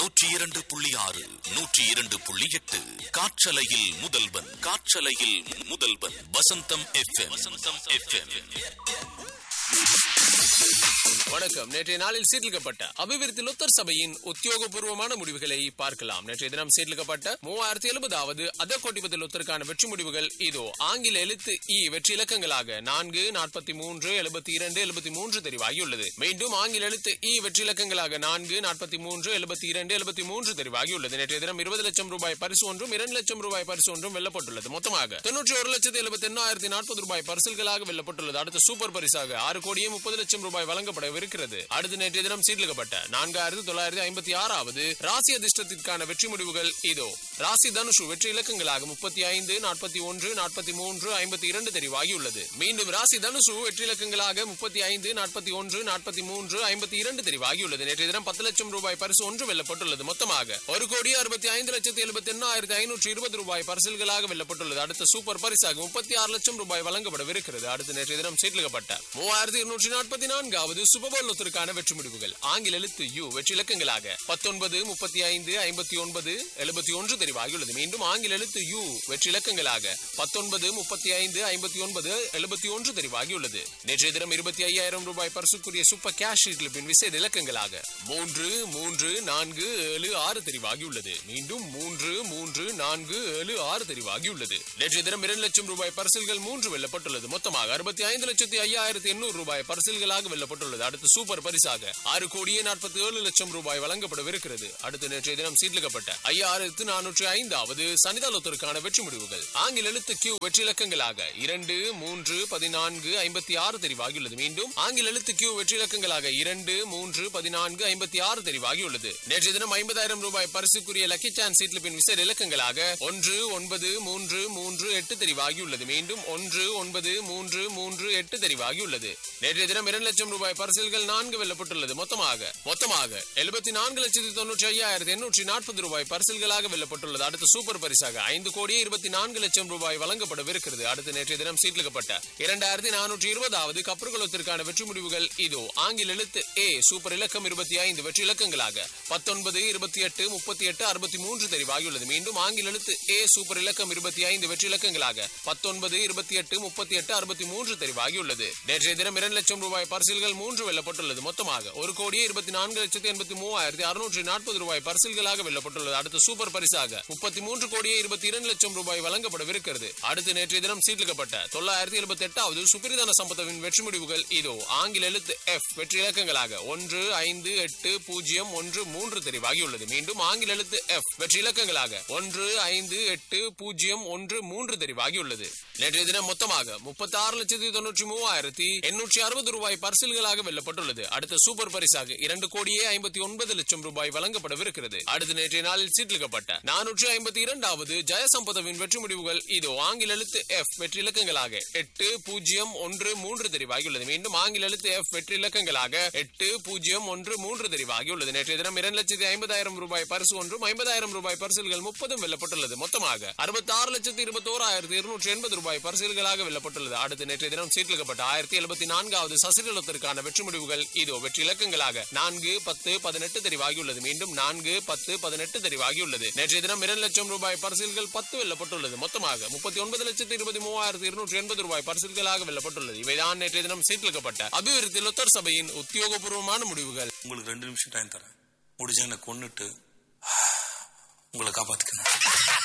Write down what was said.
நூற்றி இரண்டு புள்ளி ஆறு நூற்றி இரண்டு புள்ளி எட்டு காற்றலையில் முதல்வன் காற்றலையில் முதல்வன் வசந்தம் எஃப்எம் வசந்தம் எஃப்எம் வணக்கம் நேற்றைய நாளில் சீர்லிக்கப்பட்ட அபிவிருத்தி லொத்தர் சபையின் உத்தியோகபூர்வமான முடிவுகளை பார்க்கலாம் நேற்றைய தினம் சீர்லிக்கப்பட்ட மூவாயிரத்தி எழுபதாவது அதற்கோட்டிபதி லொத்தருக்கான வெற்றி முடிவுகள் இதோ ஆங்கில எழுத்து இ வெற்றி இலக்கங்களாக நான்கு நாற்பத்தி மூன்று எழுபத்தி இரண்டு எழுபத்தி மூன்று தெரிவாகியுள்ளது மீண்டும் ஆங்கில எழுத்து இ வெற்றி இலக்கங்களாக நான்கு நாற்பத்தி மூன்று எழுபத்தி இரண்டு எழுபத்தி மூன்று தெரிவாகியுள்ளது நேற்றைய தினம் இருபது லட்சம் ரூபாய் பரிசு ஒன்றும் இரண்டு லட்சம் ரூபாய் பரிசு ஒன்றும் வெல்லப்பட்டுள்ளது மொத்தமாக தொன்னூற்றி ஒரு லட்சத்தி எழுபத்தி எண்ணாயிரத்தி நாற்பது ரூபாய் பரிசல்களாக வெல்லப்பட்டுள்ளது அடுத்த சூப்பர் பரிசாக ஆறு கோடியே முப்பது லட்சம் ரூபாய் வழங்கப்படவிருக்கிறது அடுத்து நேற்றைய தினம் சீர்லிக்கப்பட்ட நான்காயிரத்தி தொள்ளாயிரத்தி ஐம்பத்தி ஆறாவது ராசி அதிர்ஷ்டத்திற்கான வெற்றி முடிவுகள் இதோ ராசி தனுஷு வெற்றி இலக்கங்களாக முப்பத்தி ஐந்து நாற்பத்தி ஒன்று நாற்பத்தி மூன்று ஐம்பத்தி இரண்டு தெரிவாகியுள்ளது மீண்டும் ராசி தனுஷு வெற்றி இலக்கங்களாக முப்பத்தி ஐந்து நாற்பத்தி ஒன்று நாற்பத்தி மூன்று ஐம்பத்தி இரண்டு தெரிவாகியுள்ளது நேற்றைய தினம் பத்து லட்சம் ரூபாய் பரிசு ஒன்று வெல்லப்பட்டுள்ளது மொத்தமாக ஒரு கோடி அறுபத்தி ஐந்து லட்சத்தி எழுபத்தி எண்ணாயிரத்தி ஐநூற்றி இருபது ரூபாய் பரிசல்களாக வெல்லப்பட்டுள்ளது அடுத்த சூப்பர் பரிசாக முப்பத்தி ஆறு லட்சம் ரூபாய் வழங்கப்படவிருக்கிறது அடுத்த நேற்றைய தினம் சீர்லிக்கப்பட்ட மூவாயிரத்தி இருநூற்றி நாற்பத்தி நான்காவது சுபபோல் ஒத்தருக்கான வெற்றி முடிவுகள் ஆங்கில எழுத்து யு வெற்றி இலக்கங்களாக பத்தொன்பது முப்பத்தி ஐந்து ஐம்பத்தி ஒன்பது எழுபத்தி ஒன்று தெரிவாகியுள்ளது மீண்டும் ஆங்கில எழுத்து யு வெற்றி இலக்கங்களாக பத்தொன்பது முப்பத்தி ஐந்து ஐம்பத்தி ஒன்பது எழுபத்தி ஒன்று தெரிவாகியுள்ளது நேற்றைய தினம் இருபத்தி ஐயாயிரம் ரூபாய் பரிசுக்குரிய சூப்பர் கேஷ் பின் விசேட இலக்கங்களாக மூன்று மூன்று நான்கு ஏழு ஆறு தெரிவாகியுள்ளது மீண்டும் மூன்று மூன்று நான்கு ஏழு ஆறு தெரிவாகியுள்ளது நேற்றைய தினம் இரண்டு லட்சம் ரூபாய் பரிசில்கள் மூன்று வெல்லப்பட்டுள்ளது மொத்தமாக அறுபத்தி ஐந்து லட்சத்தி ஐயாயிரத்தி எண்ணூறு ரூபாய் பரிசில்களாக வெல்லப்பட்டுள்ளது அடுத்து சூப்பர் பரிசாக ஆறு கோடியே நாற்பத்தி ஏழு லட்சம் ரூபாய் வழங்கப்படவிருக்கிறது அடுத்து நேற்றைய தினம் சீர்லிக்கப்பட்ட ஐயாயிரத்து நானூற்றி ஐந்தாவது சனிதாலத்திற்கான வெற்றி முடிவுகள் ஆங்கில எழுத்து கியூ வெற்றி இலக்கங்களாக இரண்டு மூன்று பதினான்கு ஐம்பத்தி ஆறு தெரிவாகியுள்ளது மீண்டும் ஆங்கில எழுத்து கியூ வெற்றி இலக்கங்களாக இரண்டு மூன்று பதினான்கு ஐம்பத்தி ஆறு தெரிவாகியுள்ளது நேற்றைய தினம் ஐம்பதாயிரம் ரூபாய் பரிசுக்குரிய லக்கி சான்ஸ் சீட்ல பின் விசேட இலக்கங்களாக ஒன்று ஒன்பது மூன்று மூன்று எட்டு தெரிவாகியுள்ளது மீண்டும் ஒன்று ஒன்பது மூன்று மூன்று எட்டு தெரிவாகியுள்ளது நேற்றைய தினம் இரண்டு லட்சம் ரூபாய் பரிசில்கள் நான்கு வெல்லப்பட்டுள்ளது மொத்தமாக மொத்தமாக எழுபத்தி நான்கு லட்சத்தி தொண்ணூற்றி ஐயாயிரத்தி எண்ணூற்றி நாற்பது ரூபாய் பரிசில்களாக வெல்லப்பட்டுள்ளது அடுத்த சூப்பர் பரிசாக ஐந்து கோடியே இருபத்தி நான்கு லட்சம் ரூபாய் வழங்கப்படவிருக்கிறது அடுத்து நேற்றைய தினம் சீட்லிக்கப்பட்ட இரண்டாயிரத்தி நானூற்றி இருபதாவது கப்பற்குளத்திற்கான வெற்றி முடிவுகள் இதோ ஆங்கில எழுத்து ஏ சூப்பர் இலக்கம் இருபத்தி ஐந்து வெற்றி இலக்கங்களாக பத்தொன்பது இருபத்தி எட்டு முப்பத்தி எட்டு அறுபத்தி மூன்று தெரிவாகியுள்ளது மீண்டும் ஆங்கில எழுத்து ஏ சூப்பர் இலக்கம் இருபத்தி ஐந்து வெற்றி இலக்கங்களாக பத்தொன்பது இருபத்தி எட்டு முப்பத்தி எட்டு அறுபத்தி மூன்று தெரிவாகியுள்ளது நேற்றைய தினம் இரண்டு லட்சம் ரூபாய் பரிசில்கள் மூன்று வெல்லப்பட்டுள்ளது மொத்தமாக ஒரு கோடியே இருபத்தி நான்கு லட்சத்தி எண்பத்தி மூவாயிரத்தி அறுநூற்றி நாற்பது ரூபாய் பரிசில்களாக வெல்லப்பட்டுள்ளது அடுத்த சூப்பர் பரிசாக முப்பத்தி மூன்று கோடியே இருபத்தி இரண்டு லட்சம் ரூபாய் வழங்கப்படவிருக்கிறது அடுத்து நேற்றைய தினம் சீட்லிக்கப்பட்ட தொள்ளாயிரத்தி எழுபத்தி எட்டாவது சுப்பிரதான சம்பத்தவின் வெற்றி முடிவுகள் இதோ ஆங்கில எழுத்து எஃப் வெற்றி இலக்கங்களாக ஒன்று ஐந்து எட்டு பூஜ்ஜியம் ஒன்று மூன்று தெரிவாகியுள்ளது மீண்டும் ஆங்கில எழுத்து எஃப் வெற்றி இலக்கங்களாக ஒன்று ஐந்து எட்டு பூஜ்ஜியம் ஒன்று மூன்று தெரிவாகியுள்ளது நேற்றைய தினம் மொத்தமாக முப்பத்தி ஆறு லட்சத்தி தொண்ணூற்றி மூவாயிரத்தி எண்ணூற்றி அறுபது ரூபாய் பரிசில்களாக வெல்லப்பட்டுள்ளது அடுத்த சூப்பர் பரிசாக இரண்டு கோடியே ஐம்பத்தி ஒன்பது லட்சம் ரூபாய் வழங்கப்படவிருக்கிறது அடுத்து நேற்றைய நாளில் சீட்லிக்கப்பட்ட நானூற்றி ஐம்பத்தி இரண்டாவது ஜெயசம்பதவின் வெற்றி முடிவுகள் இதோ ஆங்கில எழுத்து எஃப் வெற்றி இலக்கங்களாக எட்டு பூஜ்ஜியம் ஒன்று மூன்று தெரிவாகியுள்ளது மீண்டும் ஆங்கில எழுத்து எஃப் வெற்றி இலக்கங்களாக எட்டு பூஜ்ஜியம் ஒன்று மூன்று தெரிவாகியுள்ளது நேற்றைய தினம் இரண்டு லட்சத்தி ஐம்பதாயிரம் ரூபாய் பரிசு ஒன்றும் ஐம்பதாயிரம் ரூபாய் பரிசுகள் முப்பதும் வெல்லப்பட்டுள்ளது மொத்தமாக அறுபத்தி ஆறு லட்சத்தி இருபத்தோராயிரத்தி இருநூற்றி எண்பது ரூபாய் பரிசுகளாக வெல்லப்பட்டுள்ளது அடுத்து நேற்றைய தினம் சீட்லிக்கப்பட்ட ஆயிரத்தி எழுபத்தி நான்காவது சசிரலத்திற்கான வெற்றி முடிவுகள் இதோ வெற்றி இலக்கங்களாக நான்கு பத்து பதினெட்டு தெரிவாகியுள்ளது மீண்டும் நான்கு பத்து பதினெட்டு தெரிவாகியுள்ளது நேற்றைய தினம் இரண்டு லட்சம் ரூபாய் பரிசுகள் பத்து வெல்லப்பட்டுள்ளது மொத்தமாக முப்பத்தி ஒன்பது லட்சத்தி இருபத்தி மூவாயிரத்தி இருநூற்றி எண்பது ரூபாய் பரிசுகளாக வெல்லப்பட்டுள்ளது இவைதான் நேற்றைய தினம் சீட்லிக்கப்பட்ட அபிவிருத்தி லொத்தர் சபையின் உத்தியோகபூர்வமான முடிவுகள் உங்களுக்கு ரெண்டு நிமிஷம் டைம் தரேன் முடிஞ்சா என்னை கொன்னுட்டு உங்களை காப்பாத்துக்கணும்